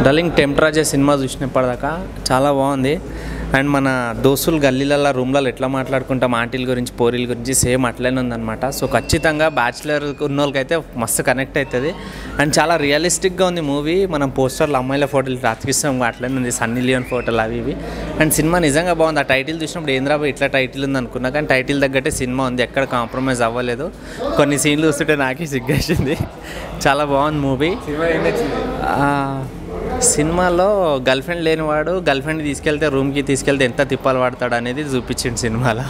డలింగ్ టెంప్రాజే cinema చూసినప్పటిదాకా చాలా బాగుంది and మన దోస్తులు గల్లీలలో రూమ్లలో ఎట్లా మాట్లాడుకుంటాం ఆంటీల గురించి పోరీల గురించి సేమ్ అట్లనే ఉందన్నమాట సో ఖచ్చితంగా బ్యాచిలర్ ఉన్న వాళ్ళకైతే మస్తు కనెక్ట్ అవుతుంది అండ్ చాలా రియలిస్టిక్గా ఉంది మూవీ మనం పోస్టర్లు అమ్మాయిల ఫోటోలు అతికిస్తాం అట్లనే ఉంది సన్నీ లియోన్ ఫోటోలు అవి ఇవి అండ్ సినిమా నిజంగా బాగుంది ఆ టైటిల్ చూసినప్పుడు ఏంద్రాబాయ్ ఇట్లా టైటిల్ ఉంది అనుకున్నా కానీ టైటిల్ తగ్గట్టే సినిమా ఉంది ఎక్కడ కాంప్రమైజ్ అవ్వలేదు కొన్ని సీన్లు చూస్తుంటే నాకే సిగ్గేసింది చాలా బాగుంది మూవీ సినిమా ఏం నచ్చింది ఆ, సినిమాలో గర్ల్ ఫ్రెండ్ లేనివాడు గర్ల్ ఫ్రెండ్ తీసుకెళ్తే రూమ్కి తీసుకెళ్తే ఎంత తిప్పాలు పడతాడు అనేది చూపించింది సినిమాలో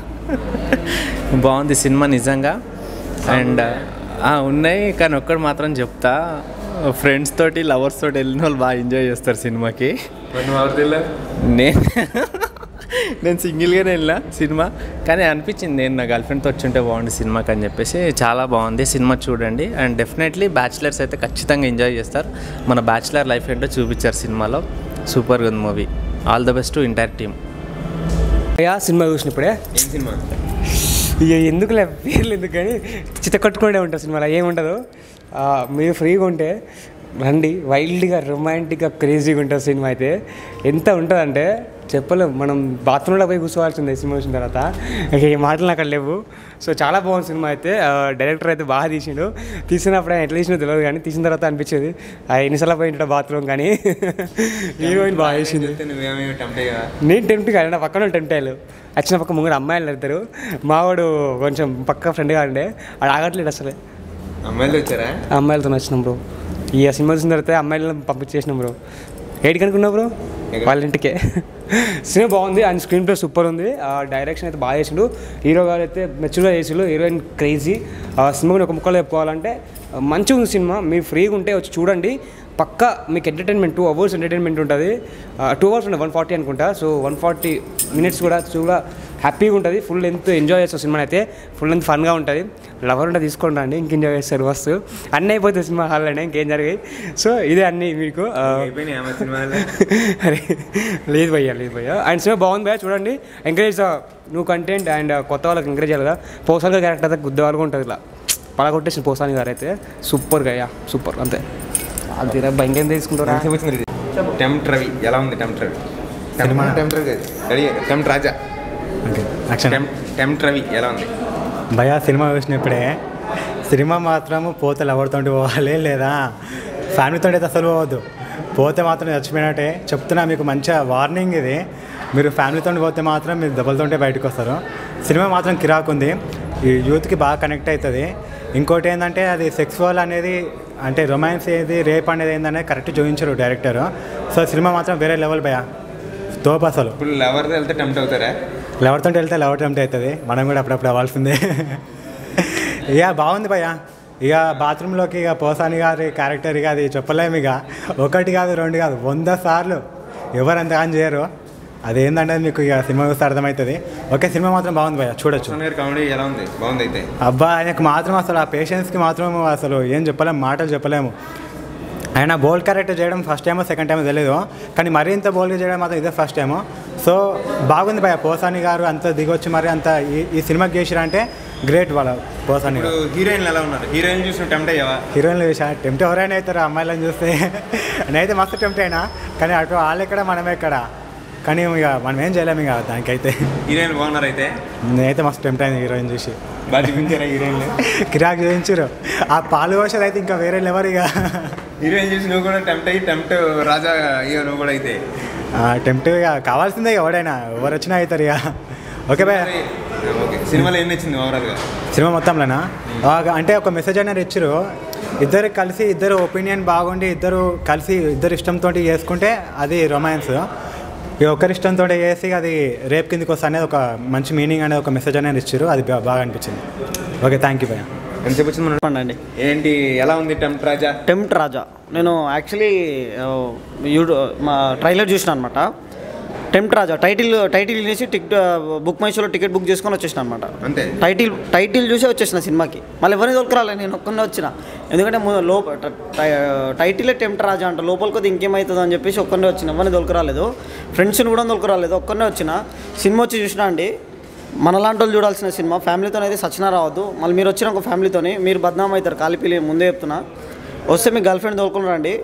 బాగుంది సినిమా నిజంగా అండ్ ఆ, ఉన్నాయి కానీ ఒక్కడు మాత్రం చెప్తా ఫ్రెండ్స్ తోటి లవర్స్ తోటి వెళ్ళిన వాళ్ళు బాగా ఎంజాయ్ చేస్తారు సినిమాకి మరి నువ్వు ఎవరు తెలియదు నేను నేను సింగిల్గానే వెళ్ళిన సినిమా కానీ అనిపించింది నేను నా గర్ల్ ఫ్రెండ్తో వచ్చుంటే బాగుంది సినిమాకి అని చెప్పేసి చాలా బాగుంది సినిమా చూడండి అండ్ డెఫినెట్లీ బ్యాచిలర్స్ అయితే ఖచ్చితంగా ఎంజాయ్ చేస్తారు మన బ్యాచిలర్ లైఫ్ ఏంటో చూపించారు సినిమాలో సూపర్గా ఉంది movie all the best to entire team అయ్యా సినిమా చూసినప్పుడే ఏం సినిమా ఇక ఎందుకులే పేర్లు ఎందుకు కానీ చిత్త కట్టుకుంటే ఉంటుంది సినిమాలో ఏముండదు ఆ, మీరు ఫ్రీగా ఉంటే రండి వైల్డ్గా రొమాంటిక్గా క్రేజీగా ఉంటుంది సినిమా అయితే ఎంత ఉంటుందంటే చెప్పలేం మనం బాత్రూంలో పోయి కూర్చోవాల్సిందే సినిమా చూసిన తర్వాత ఇక ఈ మాటలు అక్కడ లేవు సో చాలా బాగుంది సినిమా అయితే ఆ, డైరెక్టర్ అయితే బాగా తీసిండు తీసినప్పుడు ఆయన ఎట్లా తీసినో తెలియదు కానీ తీసిన తర్వాత అనిపించేది ఆ ఎన్నిసార్లు పోయి ఉంటాడు బాత్రూమ్ కానీ హీరోయిన్ బాగా చేసింది చెప్తే నువ్వేమేమి టెంప్ట్ అయ్యా నేను టెంప్ట్ కాదు నా పక్కన టెంప్ట్ అయ్యారు వచ్చిన పక్క ముగ్గురు అమ్మాయిలు ఇద్దరు మావాడు కొంచెం పక్క ఫ్రెండ్గా ఉండే వాడు ఆగట్లేడు అసలే అమ్మాయిలు వచ్చారా ఆ అమ్మాయిలతో వచ్చినాం బ్రో ఈ సినిమా చూసిన తర్వాత అమ్మాయిలను పంపించేసినాం బ్రో ఏడికి అనుకున్నావు బ్రో వాళ్ళ ఇంటికే సినిమా బాగుంది అండ్ స్క్రీన్ ప్లే సూపర్ ఉంది ఆ డైరెక్షన్ అయితే బాగా చేసిండు హీరో గారు అయితే మెచ్యూర్గా చేసిండు హీరోయిన్ క్రేజీ ఆ సినిమాని ఒక ముక్కలో చెప్పుకోవాలంటే ఆ, మంచిగా ఉంది సినిమా మీరు ఫ్రీగా ఉంటే వచ్చి చూడండి పక్కా మీకు ఎంటర్టైన్మెంట్ టూ అవర్స్ ఎంటర్టైన్మెంట్ ఉంటుంది టూ అవర్స్ ఉంటుంది వన్ ఫార్టీ అనుకుంటా సో వన్ ఫార్టీ మినిట్స్ కూడా చాలా హ్యాపీగా ఉంటుంది ఫుల్ లెంత్ ఎంజాయ్ చేస్తారు సినిమా అయితే ఫుల్ లెంత్ ఫన్గా ఉంటుంది లవర్ ఉంటే తీసుకోండి రండి ఇంక ఎంజాయ్ చేస్తారు వస్తు అన్నీ అయిపోతుంది సినిమా హాల్లోనే ఇంకేం జరిగాయి సో ఇదే అన్నీ మీకు ఆ, అయిపోయినాయి ఆమె సినిమాలు అరే లేదు భయ్యా లేదు భయ్యా అండ్ సినిమా బాగుంది భయ్యా చూడండి ఎంకరేజ్ నువ్వు కంటెంట్ అండ్ కొత్త వాళ్ళకి ఎంకరేజ్ చేయాలి కదా పోసాని క్యారెక్టర్ అయితే గుద్ద వాళ్ళగా ఉంటుంది ఇలా పడగొట్టేసిన పోసాని గారు అయితే సూపర్గా యా సూపర్ అంతే అది రా, ఇంకేం తీసుకుంటారా ఎంత వచ్చింది ఇది టెంప్ట్ రవి ఎలా ఉంది టెంప్ట్ రవి సినిమా టెంప్ట్ రవి కాదు. రెడీ టెంప్ట్ రాజా యాక్షన్ టెంప్ టెంప్ట్ రవి ఎలా ఉంది భయ సినిమా చూసినప్పుడే సినిమా మాత్రము పోతే ఎవరితో పోవాలి లేదా ఫ్యామిలీతో అయితే అసలు పోవద్దు పోతే మాత్రం చచ్చిపోయినట్టే చెప్తున్నా మీకు మంచిగా వార్నింగ్ ఇది మీరు ఫ్యామిలీతో పోతే మాత్రం మీరు దెబ్బలతోటే బయటకు వస్తారు సినిమా మాత్రం కిరాక్ ఉంది ఈ యూత్కి బాగా కనెక్ట్ అవుతుంది ఇంకోటి ఏంటంటే అది సెక్సువల్ అనేది అంటే రొమాన్స్ ఏది రేప్ అనేది ఏందనేది కరెక్ట్ చూపించారు డైరెక్టర్ సో సినిమా మాత్రం వేరే లెవెల్ భయ తోపు అసలు ఇప్పుడు లవర్తో వెళ్తే టెంప్ట్ అవుతారా లెవర్తో వెళ్తే లెవర్ టెంప్ట్ అవుతుంది మనం కూడా అప్పుడప్పుడు అవ్వాల్సిందే ఇక బాగుంది భయ్య ఇక బాత్రూంలోకి ఇక పోసాని గారి క్యారెక్టర్ ఇక అది చెప్పలేము ఇక ఒకటి కాదు రెండు కాదు వంద సార్లు ఎవరు అంత ఆన్ చేయరు అదేందంటే మీకు ఇక సినిమా చూస్తే అర్థమవుతుంది ఓకే సినిమా మాత్రం బాగుంది భయ్య చూడొచ్చు సుమన్ గారి కామెడీ ఎలా ఉంది బాగుంది అయితే అబ్బా ఆయనకు మాత్రం అసలు ఆ పేషెన్స్కి మాత్రం అసలు ఏం చెప్పలేము మాటలు చెప్పలేము ఆయన బోల్డ్ క్యారెక్టర్ చేయడం ఫస్ట్ టైమో సెకండ్ టైమో తెలియదు కానీ మరీ ఇంత బోల్డ్గా చేయడం మాత్రం ఇదే ఫస్ట్ టైము సో బాగుంది భయ పోసాని గారు అంత దిగొచ్చి మరి అంత ఈ ఈ సినిమాకి చేసిరా అంటే గ్రేట్ వాళ్ళ పోసాని ఇప్పుడు గారు హీరోయిన్లు ఎలా ఉన్నారు హీరోయిన్ చూసిన టెంప్ట్ అయ్యావా హీరోయిన్లు చేసా టెంప్ట్ ఎవరైనా అవుతారు అమ్మాయిలను చూస్తే నేనైతే మస్తు టెంప్ట్ అయినా కానీ అటు వాళ్ళు ఎక్కడ మనమే ఎక్కడ కానీ ఇక మనం ఏం చేయలేము ఇక దానికైతే హీరోయిన్ బాగున్నారు అయితే నేనైతే మస్తు టెంప్ట్ అయింది హీరోయిన్ చూసి బాగా చూపించారా హీరోయిన్లు కిరాక్ చూపించారు ఆ పాలు పోషలు అయితే ఇంకా వేరే లెవర్ ఇక హీరోయిన్ చూసి నువ్వు కూడా టెంప్ట్ అయ్యి టెంప్ట్ రాజా అయ్యో నువ్వు కూడా అయితే టెంప్ట్ ఇక కావాల్సిందే ఇక ఎవడైనా ఎవరు వచ్చినా అవుతారు ఇక ఓకే బాయ్ ఓకే సినిమాలో ఏం నచ్చింది ఓవరాల్గా సినిమా మొత్తంలోనా ఆ, అంటే ఒక మెసేజ్ అనేది ఇచ్చారు ఇద్దరు కలిసి ఇద్దరు ఒపీనియన్ బాగుండి ఇద్దరు కలిసి ఇద్దరు ఇష్టంతో చేసుకుంటే అది రొమాన్స్ ఈ ఒక్కరి ఇష్టంతో చేసి అది రేప్ కిందకి వస్తే అనేది ఒక మంచి మీనింగ్ అనేది ఒక మెసేజ్ అనేది ఇచ్చారు అది బా- బాగా అనిపించింది ఓకే థ్యాంక్ యూ భయ్య ఎంతసేపు వచ్చింది మనం చెప్పండి అండి ఏంటి ఎలా ఉంది టెంప్ట్ రాజా టెంప్ట్ రాజా నేను యాక్చువల్లీ యూట్యూబ్ మా ట్రైలర్ చూసిన అనమాట టెంప్ట్ రాజా టైటిల్ టైటిల్ చూసి టికెట్ బుక్ మై షోలో టికెట్ బుక్ చేసుకొని వచ్చేసిన అనమాట అంతే టైటిల్ టైటిల్ చూసే వచ్చేసిన సినిమాకి మళ్ళీ ఎవరిని దొరకరాలే నేను ఒక్కనే వచ్చిన ఎందుకంటే ము- లోప టై- టైటిలే టెంప్ట్ రాజా అంట లోపల కొద్ది ఇంకేమవుతుంది అని చెప్పేసి ఒక్కనే వచ్చిన ఎవరిని దొరకరాలేదు ఫ్రెండ్స్ని కూడా దొరకరాలేదు ఒక్కనే వచ్చిన సినిమా వచ్చి చూసినా అండి మనలాంటి వాళ్ళు చూడాల్సిన సినిమా ఫ్యామిలీతో అయితే సచిన రావద్దు మళ్ళీ మీరు వచ్చిన ఒక ఫ్యామిలీతోని మీరు బద్నాం అవుతారు కాలిపిలి ముందే చెప్తున్నా వస్తే మీ గర్ల్ ఫ్రెండ్ తోలుకుని రండి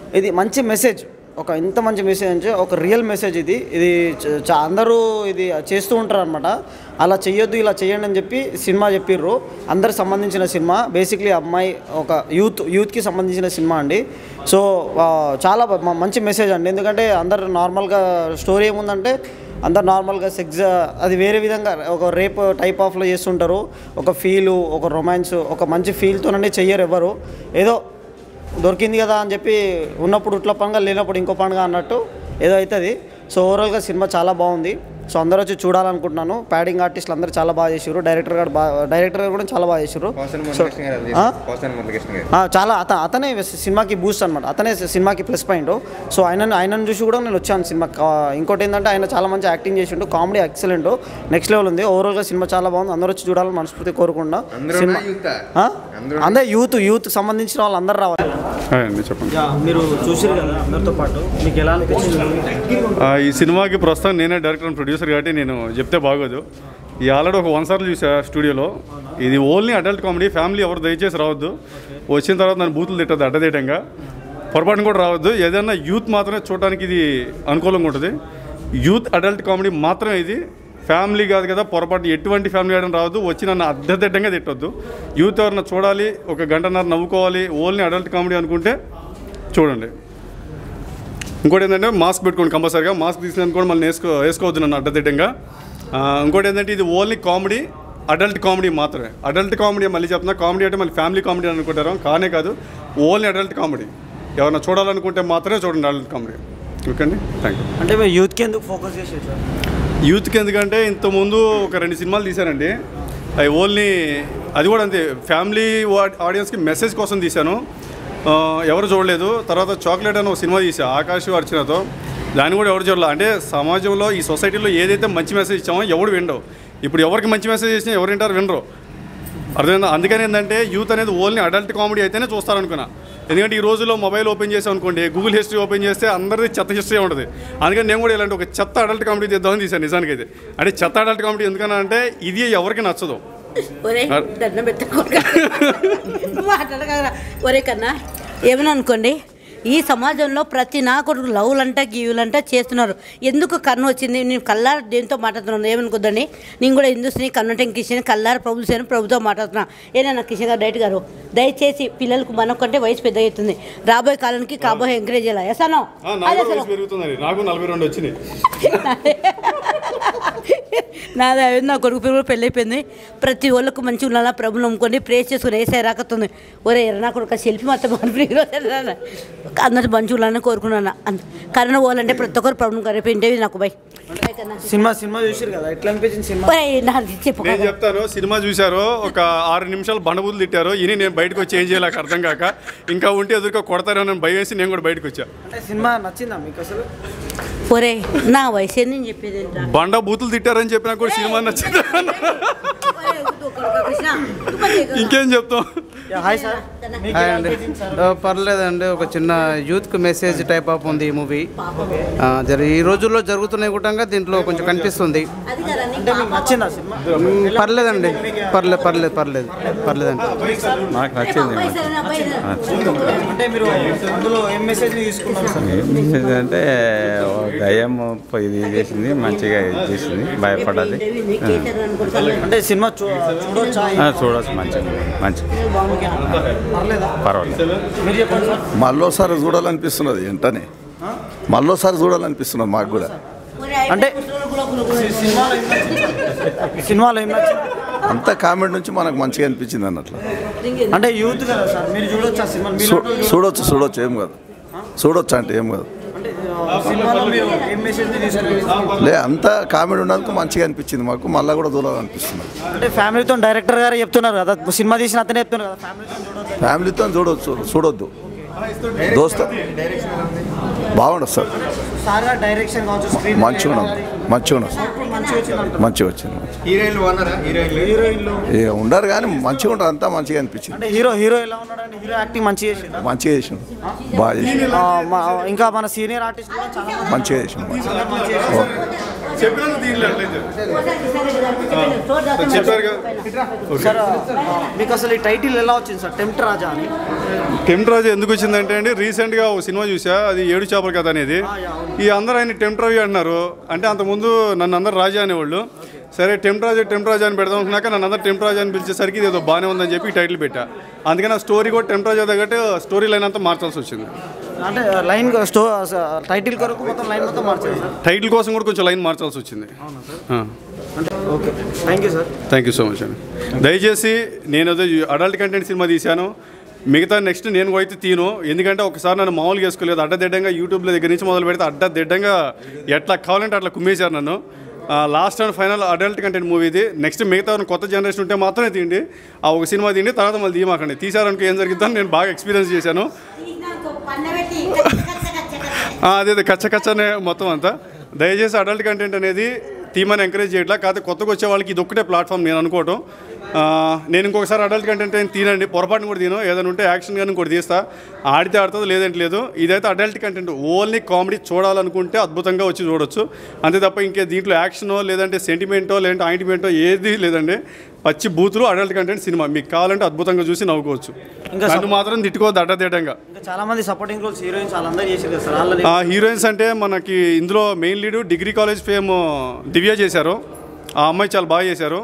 ఇది మంచి మెసేజ్ ఒక ఇంత మంచి మెసేజ్ అంటే ఒక రియల్ మెసేజ్ ఇది ఇది చ- చ- అందరూ ఇది చేస్తూ ఉంటారు అనమాట అలా చెయ్యొద్దు ఇలా చేయండి అని చెప్పి సినిమా చెప్పిర్రు అందరికి సంబంధించిన సినిమా బేసిక్లీ అమ్మాయి ఒక యూత్ యూత్కి సంబంధించిన సినిమా అండి సో ఆ, చాలా బ- మ- మంచి మెసేజ్ అండి ఎందుకంటే అందరు నార్మల్గా స్టోరీ ఏముందంటే అందరు నార్మల్గా సెక్స్ అది వేరే విధంగా ఒక రేప్ టైప్ ఆఫ్లో చేస్తుంటారు ఒక ఫీలు ఒక రొమాన్స్ ఒక మంచి ఫీల్తోనండి చెయ్యరు ఎవరు ఏదో దొరికింది కదా అని చెప్పి ఉన్నప్పుడు ఇట్లా పండుగ లేనప్పుడు ఇంకో పండుగ అన్నట్టు ఏదో అవుతుంది సో ఓవరాల్గా సినిమా చాలా బాగుంది సో అందరూ వచ్చి చూడాలనుకుంటున్నాను ప్యాడింగ్ ఆర్టిస్టులు అందరూ చాలా బాగా చేసారు డైరెక్టర్ గారు బాగా డైరెక్టర్ గారు కూడా చాలా బాగా చేసారు పోసన్ సో మురళీకృష్ణ గారు అది ఆ? చేశారు. పోసన్ మురళీకృష్ణ గారు ఆ, చాలా అత అతనే సినిమాకి బూస్ట్ అనమాట అతనే సినిమాకి ప్లస్ పాయింట్ సో ఆయన ఆయనను చూసి కూడా నేను వచ్చాను సినిమా ఇంకోటి ఏంటంటే ఆయన చాలా మంచి యాక్టింగ్ చేసిండు కామెడీ ఎక్సలెంట్ నెక్స్ట్ లెవెల్ ఉంది ఓవరాల్గా సినిమా చాలా బాగుంది అందరూ వచ్చి చూడాలని మనస్ఫూర్తి కోరుకుంటా అందరూ సినిమా యూత్ ఆ? అందరూ యూత్ యూత్ సంబంధించిన వాళ్ళు అందరూ రావాలి హాయ్ అండి చెప్పండి మీరు చూసారు కదా అందరితో పాటు మీకు ఎలా అనిపించింది ఆ, ఈ సినిమాకి ప్రస్తుతం నేనే డైరెక్టర్ అండ్ ప్రొడ్యూసర్ కాబట్టి నేను చెప్తే బాగోదు ఈ ఆల్రెడీ ఒక వన్ సార్లు చూసా స్టూడియోలో ఇది ఓన్లీ అడల్ట్ కామెడీ ఫ్యామిలీ ఎవరు దయచేసి రావద్దు వచ్చిన తర్వాత నన్ను బూతులు తిట్టద్దు అడ్డదేయటంగా పొరపాటున కూడా రావద్దు ఏదైనా యూత్ మాత్రమే చూడడానికి ఇది అనుకూలంగా ఉంటుంది యూత్ అడల్ట్ కామెడీ మాత్రమే ఇది ఫ్యామిలీ కాదు కదా పొరపాటు ఎటువంటి ఫ్యామిలీ ఆడడం రావద్దు వచ్చి నన్ను అద్దెదిడ్డంగా తిట్టొద్దు యూత్ ఎవరన్నా చూడాలి ఒక గంటన్నర నవ్వుకోవాలి ఓన్లీ అడల్ట్ కామెడీ అనుకుంటే చూడండి ఇంకోటి ఏంటంటే మాస్క్ పెట్టుకోండి కంపల్సరీగా మాస్క్ తీసుకుని కూడా మళ్ళీ వేసుకో వేసుకోవద్దు నన్ను అడ్డదిడ్డంగా ఆ, ఇంకోటి ఏంటంటే ఇది ఓన్లీ కామెడీ అడల్ట్ కామెడీ మాత్రమే అడల్ట్ కామెడీ మళ్ళీ చెప్తున్నా కామెడీ అంటే మళ్ళీ ఫ్యామిలీ కామెడీ అనుకుంటారు కానే కాదు ఓన్లీ అడల్ట్ కామెడీ ఎవరైనా చూడాలనుకుంటే మాత్రమే చూడండి అడల్ట్ కామెడీ ఓకే అండి థ్యాంక్ యూ అంటే మీరు యూత్కి ఎందుకు ఫోకస్ చేసేది సార్ యూత్కి ఎందుకంటే ఇంతకుముందు ఒక రెండు సినిమాలు తీశానండి అవి ఓన్లీ అది కూడా అంతే ఫ్యామిలీ ఆడియన్స్కి మెసేజ్ కోసం తీశాను ఆ, ఎవరు చూడలేదు తర్వాత చాక్లెట్ అని ఒక సినిమా తీసా ఆకాశ్ అర్చనతో దాన్ని కూడా ఎవరు చూడలేదు అంటే సమాజంలో ఈ సొసైటీలో ఏదైతే మంచి మెసేజ్ ఇచ్చామో ఎవడు వినరు ఇప్పుడు ఎవరికి మంచి మెసేజ్ ఇచ్చినా ఎవరు వింటారు వినరు అర్థమైందా అందుకని ఏంటంటే యూత్ అనేది ఓన్లీ అడల్ట్ కామెడీ అయితేనే చూస్తారనుకున్నా ఎందుకంటే ఈ రోజుల్లో మొబైల్ ఓపెన్ చేసాం అనుకోండి గూగుల్ హిస్టరీ ఓపెన్ చేస్తే అందరిది చెత్త హిస్టరీ ఉంటుంది అందుకని నేను కూడా ఇలాంటి ఒక చెత్త అడల్ట్ కామెడీ తీద్దామని తీశాను నిజానికి అయితే అంటే చెత్త అడల్ట్ కామెడీ ఎందుకన్నా అంటే ఇది ఎవరికి నచ్చదు ఒరే దండం పెట్టుకోక మాట్లాడగలరా ఒరే కన్నా ఏమని అనుకోండి ఈ సమాజంలో ప్రతి నా కొడుకు లవ్లంట గీవులంట చేస్తున్నారు ఎందుకు కన్ను వచ్చింది నేను కల్లార దేంతో మాట్లాడుతున్నాను ఏమనుకోద్దండి నేను కూడా హిందూస్ని కన్నుంటే కిషన్ కల్లార ప్రభు సేన ప్రభుతో మాట్లాడుతున్నా ఏనన్నా కిషన్ గారు డైరెక్ట్ గారు దయచేసి పిల్లలకు మనకంటే వయసు పెద్ద అవుతుంది రాబోయే కాలానికి కాబోయే ఎంకరేజ్ చేయాలి ఎసానో ఆ, నాకు కూడా వయసు పెరుగుతుందండి నాకు నలభై రెండు వచ్చినాయి నాది అయింది నా కొడుకు పిల్లలు పెళ్ళి అయిపోయింది ప్రతి ఒళ్ళకు మంచి ఉండాలా ప్రభుని నమ్ముకొని ప్రేస్ చేసుకుని వేసే రాకతుంది ఒరే ఎర్ర నా కొడుకు సెల్ఫీ మొత్తం అందరు మంచి ఉండాలని కోరుకున్నాను అంత కరోనా పోవాలంటే ప్రతి ఒక్కరు ప్రభుత్వం కరిపి ఇంటేవి నాకు బై సినిమా సినిమా చూసారు కదా ఎట్లా అనిపించింది సినిమా నాకు చెప్పు నేను చెప్తాను సినిమా చూశారు ఒక ఆరు నిమిషాలు బండబూతులు తిట్టారు ఇని నేను బయటకు వచ్చి ఏం చేయాలి నాకు అర్థం కాక ఇంకా ఉంటే ఎదురుగా కొడతారని భయం వేసి నేను కూడా బయటకు వచ్చా అంటే సినిమా నచ్చిందా మీకు అసలు ఒరే నా వయసు నేను చెప్పేది ఏంట్రా? బండ బూతులు తిట్టారని చెప్పినా కూడా సినిమా నచ్చింది ఒరే, వద్దు, కొడుకా కృష్ణ. ఇంకేం చెప్తాం హాయ్ సార్ హాయ్ అండి ఆ, పర్లేదండి ఒక చిన్న యూత్కి మెసేజ్ టైప్ ఆఫ్ ఉంది ఈ మూవీ ఆ, జర ఈ రోజుల్లో జరుగుతున్నాయి కూడా దీంట్లో కొంచెం కనిపిస్తుంది అది కదా నీకు అంటే మీకు నచ్చిందా సినిమా మ్, పర్లేదండి పర్లేదు పర్లేదు పర్లేదు పర్లేదండి నాకు నచ్చింది అబ్బాయి సరే, అబ్బాయి సరే. అంటే మీరు అందులో ఏం మెసేజ్ తీసుకున్నారు సార్ ఏం చేసింది అంటే ఓ దయ్యం ఇది చేసింది మంచిగా ఇది చేసింది భయపడ్డది ఇంటేవి కేసీఆర్ అనుకుంటాను. అంటే సినిమా చూ చూడొచ్చా ఆ, చూడొచ్చు మంచిగా మంచిగా పర్లేదా పర్వాలేదు మీరు చెప్పండి సార్ మళ్ళోసారి చూడాలనిపిస్తున్నది వెంటనే మళ్ళోసారి చూడాలనిపిస్తున్నది మాకు కూడా అంటే సినిమాలో ఏం నచ్చింది? సినిమాలో ఏం నచ్చింది అంత కామెంట్ నుంచి మనకు మంచిగా అనిపించింది అన్నట్లు అంటే యూత్ కదా సార్ మీరు చూడొచ్చా సినిమా మీరు చూ- చూడొచ్చు చూడొచ్చు ఏం కాదు చూడొచ్చు అంటే ఏం కాదు అంటే ఆ, సినిమాలో మీరు ఏం మెసేజ్ తీసుకున్నారు లే అంత కామెడీ ఉన్నందుకు మంచిగా అనిపించింది మాకు మళ్ళీ కూడా చూడాలనిపిస్తుంది అంటే ఫ్యామిలీతో డైరెక్టర్ గారు చెప్తున్నారు కదా సినిమా తీసిన అతనే చెప్తున్నారు కదా ఫ్యామిలీతో చూడొచ్చు ఫ్యామిలీతో చూడొచ్చు చూడొద్దు దోస్త బాగుండదు సార్ సార్ గారు డైరెక్షన్ కావచ్చు స్క్రీన్ మంచిగా ఉన్నది మంచిగా ఉన్నది మంచిగా వచ్చింది మంచిగా వచ్చింది హీరోయిన్లు బాగున్నారా హీరోయిన్లు హీరోయిన్లు ఇక ఉండరు కానీ మంచిగా ఉంటుంది అంతా మంచిగా అనిపించింది అంటే హీరో హీరో ఎలా ఉన్నాడండి హీరో యాక్టింగ్ మంచిగా చేసిండు మంచిగా చేసిండు బాగా చేసిండు ఆ, మా- ఇంకా మన సీనియర్ ఆర్టిస్ట్ కూడా చాలా మంది మంచిగా చేసిండు మంచిగా చేసిండు. చెప్పినందుకు దీనిలో అట్లయితే చెప్పారు కదా సార్ ఆ, మీకు అసలు ఈ టైటిల్ ఎలా వచ్చింది సార్ టెంప్ట్ రాజా అని టెంప్ట్ రాజు ఎందుకు వచ్చిందంటే అండి రీసెంట్గా ఒక సినిమా చూసా అది ఏడు చేపల కథ అనేది ఈ అందరూ ఆయన టెంప్ట్ రవి అంటున్నారు అంటే అంతకుముందు నన్ను అందరు రాజా అనేవాళ్ళు సరే టెంప్ట్ రాజా టెంప్ట్ రాజా అని పెడదాం అనుకున్నాక నన్ను అందరు టెంప్ట్ రాజా అని పిలిచేసరికి ఇది ఏదో బాగానే ఉందని చెప్పి ఈ టైటిల్ పెట్టా అందుకని ఆ స్టోరీ కూడా టెంప్ట్ రాజా తగ్గట్టు స్టోరీ లైన్ అంతా మార్చాల్సి వచ్చింది అంటే లైన్ స్టో టైటిల్ కొరకు మొత్తం లైన్ మొత్తం మార్చారు సార్ టైటిల్ కోసం కూడా కొంచెం లైన్ మార్చాల్సి వచ్చింది అంటే okay thank you sir thank you so much అండి దయచేసి నేను ఏదో అడల్ట్ కంటెంట్ సినిమా తీశాను మిగతా నెక్స్ట్ నేను కూడా అయితే తీను ఎందుకంటే ఒకసారి నన్ను మామూలుగా వేసుకోలేదు అడ్డదిడ్డంగా యూట్యూబ్లో దగ్గర నుంచి మొదలు పెడితే అడ్డదిడ్డంగా ఎట్లా కావాలంటే అట్లా కుమ్మేశారు నన్ను last and final adult content movie ఇది నెక్స్ట్ మిగతా ఉన్న కొత్త జనరేషన్ ఉంటే మాత్రమే తీయండి ఆ ఒక సినిమా తీయండి తర్వాత మళ్ళీ తీయమాకండి తీసారనుకో ఏం జరిగిద్దని నేను బాగా ఎక్స్పీరియన్స్ చేశాను ఆ, అదే అదే కచ్చ కచ్చనే మొత్తం అంతా దయచేసి అడల్ట్ కంటెంట్ అనేది తీమని ఎంకరేజ్ చేయట్లా కాకపోతే కొత్తగా వచ్చే వాళ్ళకి ఇది ఒక్కటే ప్లాట్ఫామ్ నేను అనుకోవటం ఆ, నేను ఇంకొకసారి అడల్ట్ కంటెంట్ ఏం తీనండి పొరపాటును కూడా తీను ఏదైనా ఉంటే యాక్షన్ కానీ ఇంకోటి తీస్తా ఆడితే ఆడుతుంది లేదంటే లేదు ఇదైతే అడల్ట్ కంటెంట్ ఓన్లీ కామెడీ చూడాలనుకుంటే అద్భుతంగా వచ్చి చూడొచ్చు అంతే తప్ప ఇంకే దీంట్లో యాక్షనో లేదంటే సెంటిమెంటో లేదంటే ఆయింట్మెంటో ఏది లేదండి పచ్చి బూతులు అడల్ట్ కంటెంట్ సినిమా మీకు కావాలంటే అద్భుతంగా చూసి నవ్వుకోవచ్చు ఇంకా నన్ను మాత్రం తిట్టుకోవద్దు అడ్డదిడ్డంగా ఇంకా చాలా మంది సపోర్టింగ్ రోల్స్ హీరోయిన్స్ వాళ్ళందరూ చేశారు కదా సార్ వాళ్ళని ఆ హీరోయిన్స్ అంటే మనకి ఇందులో main lead degree college fame Divya చేశారు ఆ అమ్మాయి చాలా బాగా చేశారు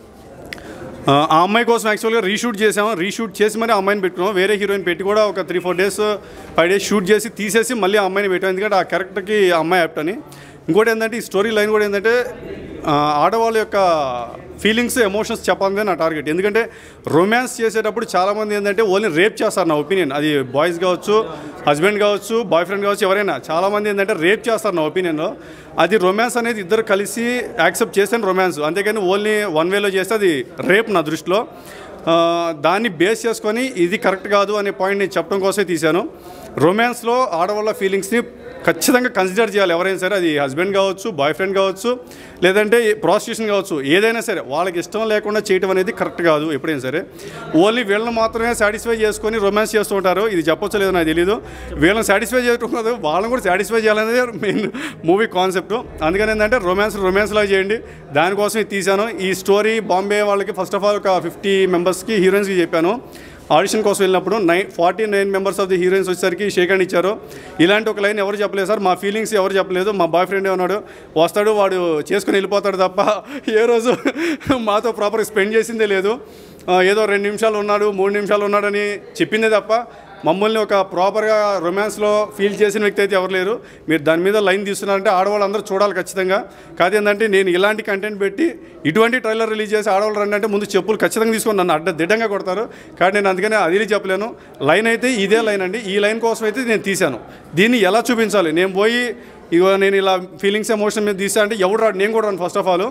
ఆ ఆ అమ్మాయి కోసం యాక్చువల్గా రీషూట్ చేసాము రీషూట్ చేసి మరి ఆ అమ్మాయిని పెట్టుకున్నాం వేరే హీరోయిన్ పెట్టి కూడా ఒక three four days five days shoot చేసి తీసేసి మళ్ళీ ఆ అమ్మాయిని పెట్టాం ఎందుకంటే ఆ క్యారెక్టర్కి ఆ అమ్మాయి యాప్ట్ అని ఇంకోటి ఏంటంటే ఈ స్టోరీ లైన్ కూడా ఏంటంటే ఆ, ఆడవాళ్ళ యొక్క ఫీలింగ్స్ ఎమోషన్స్ చెప్పాలనేది నా టార్గెట్ ఎందుకంటే రొమాన్స్ చేసేటప్పుడు చాలామంది ఏంటంటే ఓన్లీ రేప్ చేస్తారు నా ఒపీనియన్ అది బాయ్స్ కావచ్చు హస్బెండ్ కావచ్చు బాయ్ ఫ్రెండ్ కావచ్చు ఎవరైనా చాలామంది ఏంటంటే రేప్ చేస్తారు నా ఒపీనియన్లో అది రొమాన్స్ అనేది ఇద్దరు కలిసి యాక్సెప్ట్ చేస్తే రొమాన్స్ అంతేకాని ఓన్లీ వన్ వేలో చేస్తే అది రేప్ నా దృష్టిలో ఆ, దాన్ని బేస్ చేసుకొని ఇది కరెక్ట్ కాదు అనే పాయింట్ నేను చెప్పడం కోసమే తీశాను రొమాన్స్లో ఆడవాళ్ళ ఫీలింగ్స్ని ఖచ్చితంగా కన్సిడర్ చేయాలి ఎవరైనా సరే అది హస్బెండ్ కావచ్చు బాయ్ ఫ్రెండ్ కావచ్చు లేదంటే ప్రాస్టిట్యూషన్ కావచ్చు ఏదైనా సరే వాళ్ళకి ఇష్టం లేకుండా చేయడం అనేది కరెక్ట్ కాదు ఎప్పుడైనా సరే ఓన్లీ వీళ్ళని మాత్రమే సాటిస్ఫై చేసుకొని రొమాన్స్ చేస్తూ ఉంటారు ఇది చెప్పొచ్చు లేదో నాకు తెలియదు వీళ్ళని సాటిస్ఫై చేయటం కాదు వాళ్ళని కూడా సాటిస్ఫై చేయాలనేది మెయిన్ మూవీ కాన్సెప్ట్ అందుకని ఏంటంటే రొమాన్స్ రొమాన్స్ లాగా చేయండి దానికోసం ఇది తీశాను ఈ స్టోరీ బాంబే వాళ్ళకి ఫస్ట్ ఆఫ్ ఆల్ ఒక ఫిఫ్టీ మెంబర్స్కి హీరోయిన్స్కి చెప్పాను ఆడిషన్ కోసం వెళ్ళినప్పుడు nine forty nine members of the heroines వచ్చేసరికి షేక్ హ్యాండ్ ఇచ్చారు ఇలాంటి ఒక లైన్ ఎవరు చెప్పలేదు సార్ మా ఫీలింగ్స్ ఎవరు చెప్పలేదు మా బాయ్ ఫ్రెండ్ ఉన్నాడు వస్తాడు వాడు చేసుకుని వెళ్ళిపోతాడు తప్ప ఏ రోజు మాతో ప్రాపర్గా స్పెండ్ చేసిందే లేదు ఆ, ఏదో రెండు నిమిషాలు ఉన్నాడు మూడు నిమిషాలు ఉన్నాడని చెప్పిందే తప్ప మమ్మల్ని ఒక ప్రాపర్గా రొమాన్స్లో ఫీల్ చేసిన వ్యక్తి అయితే ఎవరు లేరు మీరు దాని మీద లైన్ తీస్తున్నారంటే ఆడవాళ్ళందరూ చూడాలి ఖచ్చితంగా కాదు ఏంటంటే నేను ఇలాంటి కంటెంట్ పెట్టి ఇటువంటి ట్రైలర్ రిలీజ్ చేసి ఆడవాళ్ళు రండి అంటే ముందు చెప్పులు ఖచ్చితంగా తీసుకొని నన్ను అడ్డ దిడ్డంగా కొడతారు కానీ నేను అందుకనే అది చెప్పలేను లైన్ అయితే ఇదే లైన్ అండి ఈ లైన్ కోసం అయితే నేను తీశాను దీన్ని ఎలా చూపించాలి నేను పోయి ఇగో నేను ఇలా ఫీలింగ్స్ ఎమోషన్ మీద తీసా అంటే ఎవడు రాడు నేను కూడా రాను ఫస్ట్ ఆఫ్ ఆల్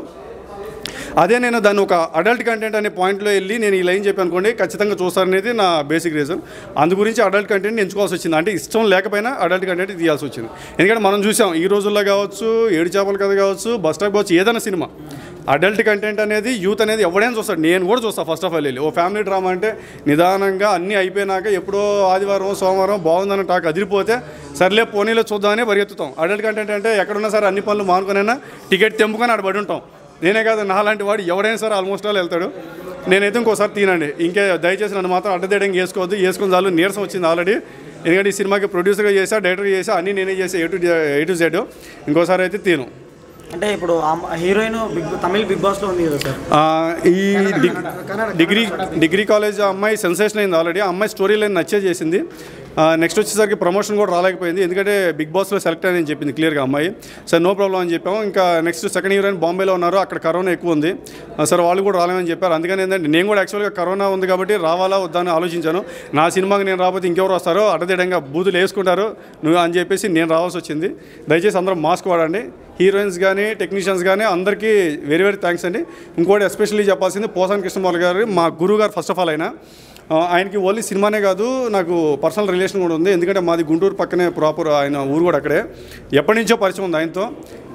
అదే నేను దాన్ని ఒక అడల్ట్ కంటెంట్ అనే పాయింట్లో వెళ్ళి నేను ఈ లైన్ చెప్పి అనుకోండి ఖచ్చితంగా చూస్తారనేది నా బేసిక్ రీజన్ అందు గురించి అడల్ట్ కంటెంట్ ఎంచుకోవాల్సి వచ్చింది అంటే ఇష్టం లేకపోయినా అడల్ట్ కంటెంట్ తీయాల్సి వచ్చింది ఎందుకంటే మనం చూసాం ఈ రోజుల్లో కావచ్చు ఏడు చేపల కథ కావచ్చు బస్ స్టాప్ కావచ్చు ఏదైనా సినిమా అడల్ట్ కంటెంట్ అనేది యూత్ అనేది ఎవడైనా చూస్తాడు నేను కూడా చూస్తాను ఫస్ట్ ఆఫ్ ఆల్ వెళ్ళి ఓ ఫ్యామిలీ డ్రామా అంటే నిదానంగా అన్నీ అయిపోయినాక ఎప్పుడో ఆదివారం సోమవారం బాగుందని టాక్ అదిరిపోతే సర్లే పోనీలో చూద్దామని పరిగెత్తుతాం అడల్ట్ కంటెంట్ అంటే ఎక్కడున్నా సరే అన్ని పనులు మానుకొనైనా టికెట్ తెంపుకొని ఆడ పడి ఉంటాం నేనే కాదు నాలాంటి వాడు ఎవడైనా సరే ఆల్మోస్ట్ ఆల్ వెళ్తాడు నేనైతే ఇంకోసారి తినండి ఇంకే దయచేసి నన్ను మాత్రం అడ్డదేయడం వేసుకోవద్దు వేసుకుని చాలు నీరసం వచ్చింది ఆల్రెడీ ఎందుకంటే ఈ సినిమాకి ప్రొడ్యూసర్గా చేసా డైరెక్టర్గా చేసా అన్నీ నేనే చేసా A to A to Z ఇంకోసారి అయితే తిను అంటే ఇప్పుడు heroine big Tamil big boss లో ఉంది కదా సార్ ఆ, ఈ డిగ్- డిగ్రీ డిగ్రీ కాలేజ్ అమ్మాయి సెన్సేషన్ అయింది ఆల్రెడీ ఆ అమ్మాయి స్టోరీ లైన్ నచ్చే చేసింది నెక్స్ట్ వచ్చేసరికి ప్రమోషన్ కూడా రాలేకపోయింది ఎందుకంటే బిగ్ బాస్లో సెలెక్ట్ అని చెప్పింది క్లియర్గా అమ్మాయి సార్ నో ప్రాబ్లం అని చెప్పాము ఇంకా నెక్స్ట్ సెకండ్ హీరోయిన్ బాంబేలో ఉన్నారు అక్కడ కరోనా ఎక్కువ ఉంది ఆ, సార్ వాళ్ళు కూడా రాలేమని చెప్పారు అందుకని ఏంటంటే నేను కూడా యాక్చువల్గా కరోనా ఉంది కాబట్టి రావాలా వద్దా అని ఆలోచించాను నా సినిమాకి నేను రాకపోతే ఇంకెవరు వస్తారో అడ్డదిడంగా బూతులు వేసుకుంటారు నువ్వు అని చెప్పేసి నేను రావాల్సి వచ్చింది దయచేసి అందరూ మాస్క్ వాడండి హీరోయిన్స్ కానీ టెక్నీషియన్స్ కానీ అందరికీ వెరీ వెరీ థ్యాంక్స్ అండి ఇంకోటి ఎస్పెషల్లీ చెప్పాల్సింది పోసాన్ కృష్ణమౌళి గారు మా గురువు గారు ఫస్ట్ ఆఫ్ ఆల్ అయినా ఆ, ఆయనకి ఓన్లీ సినిమానే కాదు నాకు పర్సనల్ రిలేషన్ కూడా ఉంది ఎందుకంటే మాది గుంటూరు పక్కనే ప్రాపర్ ఆయన ఊరు కూడా అక్కడే ఎప్పటి నుంచో పరిచయం ఉంది ఆయనతో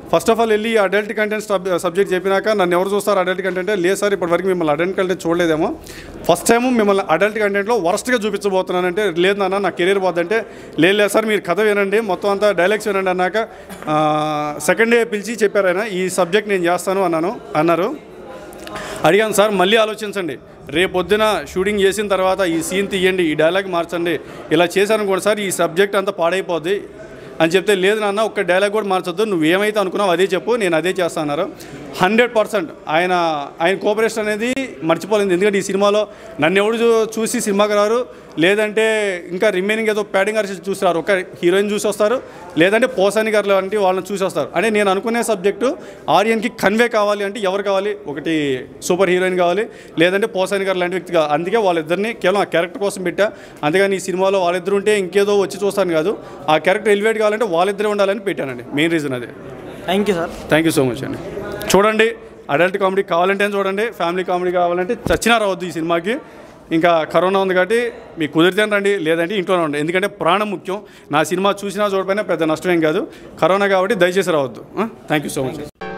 ఫస్ట్ ఆఫ్ ఆల్ వెళ్ళి అడల్ట్ కంటెంట్ సబ్జెక్ట్ చెప్పినాక నన్ను ఎవరు చూస్తారు అడల్ట్ కంటెంట్ లేదు సార్ ఇప్పటివరకు మిమ్మల్ని అడల్ట్ కంటెంట్ చూడలేదేమో ఫస్ట్ టైం మిమ్మల్ని అడల్ట్ కంటెంట్లో వరస్ట్గా చూపించబోతున్నానంటే లేదు నాన్న నా కెరీర్ పోద్దంటే లేదు లేదు సార్ మీరు కథ వినండి మొత్తం అంతా డైలాగ్స్ వినండి అన్నాక సెకండ్ డే పిలిచి చెప్పారు ఆయన ఈ సబ్జెక్ట్ నేను చేస్తాను అన్నాను అన్నారు అడిగాను సార్ మళ్ళీ ఆలోచించండి రేపు పొద్దున షూటింగ్ చేసిన తర్వాత ఈ సీన్ తీయండి ఈ డైలాగ్ మార్చండి ఇలా చేశాను కూడా సార్ ఈ సబ్జెక్ట్ అంతా పాడైపోద్ది అని చెప్తే లేదు నాన్న ఒక్క డైలాగ్ కూడా మార్చొద్దు నువ్వు ఏమైతే అనుకున్నావు అదే చెప్పు నేను అదే చేస్తాను అన్నారు హండ్రెడ్ పర్సెంట్ ఆయన ఆయన కోఆపరేషన్ అనేది మర్చిపోలేదు ఎందుకంటే ఈ సినిమాలో నన్ను ఎవడు చూ- చూసి సినిమాకి రారు లేదంటే ఇంకా రిమైనింగ్ ఏదో ప్యాడింగ్ ఆర్టిస్ట్ చూసి రారు ఒక హీరోయిన్ చూసి వస్తారు లేదంటే పోసాని గారు లాంటి వాళ్ళని చూసి వస్తారు అంటే నేను అనుకునే సబ్జెక్టు ఆడియన్కి కన్వే కావాలి అంటే ఎవరు కావాలి ఒకటి సూపర్ హీరోయిన్ కావాలి లేదంటే పోసాని గారు లాంటి వ్యక్తి కావాలి అందుకే వాళ్ళిద్దరిని కేవలం ఆ క్యారెక్టర్ కోసం పెట్టా అంతేగాని ఈ సినిమాలో వాళ్ళిద్దరు ఉంటే ఇంకేదో వచ్చి చూస్తాను కాదు ఆ క్యారెక్టర్ ఎలివేట్ కావాలంటే వాళ్ళిద్దరే ఉండాలని పెట్టానండి మెయిన్ రీజన్ అదే thank you sir thank you so much అండి చూడండి అడల్ట్ కామెడీ కావాలంటే చూడండి ఫ్యామిలీ కామెడీ కావాలంటే చచ్చినా రావద్దు ఈ సినిమాకి ఇంకా కరోనా ఉంది కాబట్టి మీకు కుదిరితే రండి లేదంటే ఇంట్లోనే ఉండండి ఎందుకంటే ప్రాణం ముఖ్యం నా సినిమా చూసినా చూడపోయినా పెద్ద నష్టమేం కాదు కరోనా కాబట్టి దయచేసి రావద్దు థ్యాంక్ యూ సో మచ్